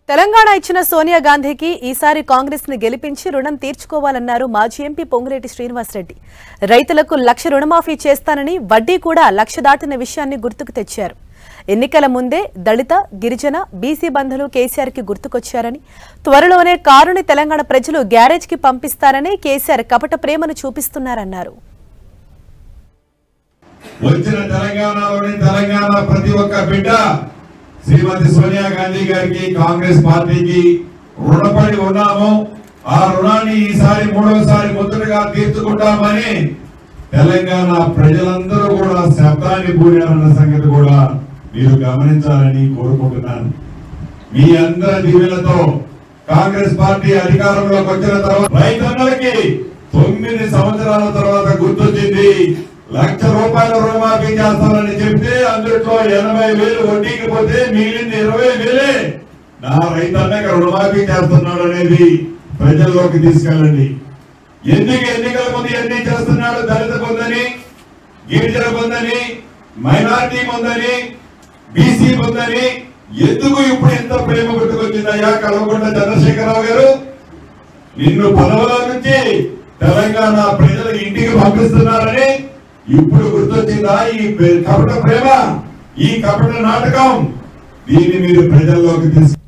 తెలంగాణ ఇచ్చిన సోనియా గాంధీకి ఈసారి కాంగ్రెస్ ని గెలిపించి రుణం తీర్చుకోవాలన్నారు మాజీ ఎంపీ పొంగులేటి శ్రీనివాసరెడ్డి రైతులకు లక్ష రుణమాఫీ చేస్తానని వడ్డీ కూడా లక్ష దాటిన విషయాన్ని గుర్తుకు తెచ్చారు ఎన్నికల ముందే దళిత గిరిజన బీసీ బంధులు కేసీఆర్ కి గుర్తుకొచ్చారని త్వరలోనే కారుని తెలంగాణ ప్రజలు గ్యారేజ్ కి పంపిస్తారని కేసీఆర్ కపట ప్రేమను చూపిస్తున్నారన్నారు వచ్చిన తెలంగాణలోని తెలంగాణ ప్రతి ఒక్క బిడ్డ శ్రీమతి సోనియా గాంధీ గారికి కాంగ్రెస్ పార్టీకి రుణపడి ఉన్నాము ఆ రుణాన్ని ఈసారి మూడోసారి ముద్రగా తీర్చుకుంటామని తెలంగాణ ప్రజలందరూ కూడా శబ్దాన్ని పూరారన్న సంగతి కూడా మీరు గమనించాలని కోరుకుంటున్నాను మీ అందరి దీవెనతో కాంగ్రెస్ పార్టీ అధికారంలోకి వచ్చిన తర్వాత రైతన్నలకి తొమ్మిది సంవత్సరాల తర్వాత గుర్తొచ్చింది లక్ష రూపాయల రుణమాఫీ చేస్తానని చెప్తే అందులో ఎనభై వేలు వడ్డీకి పోతే మిగిలింది ఇరవై వేలే నా రైతన్నకి రుణమాఫీ చేస్తున్నాడు అనేది ప్రజల్లోకి తీసుకెళ్ళండి ఎందుకు ఎన్నికల ముందు ఎన్ని చేస్తున్నాడు దళిత పొందని గిరిజన పొందని మైనారిటీ పొందని బీసీ పొందని ఎందుకు ఇప్పుడు ఎంత ప్రేమ గుర్తుకొచ్చిందయ్యా కల్వకుంట్ల చంద్రశేఖరరావు గారు నిన్ను పదవుల నుంచి తెలంగాణ ప్రజలు ఇంటికి పంపిస్తున్నారని ఇప్పుడు గుర్తొచ్చిందా ఈ కపట ప్రేమ ఈ కపట నాటకం దీన్ని మీరు ప్రజల్లోకి తీసుకు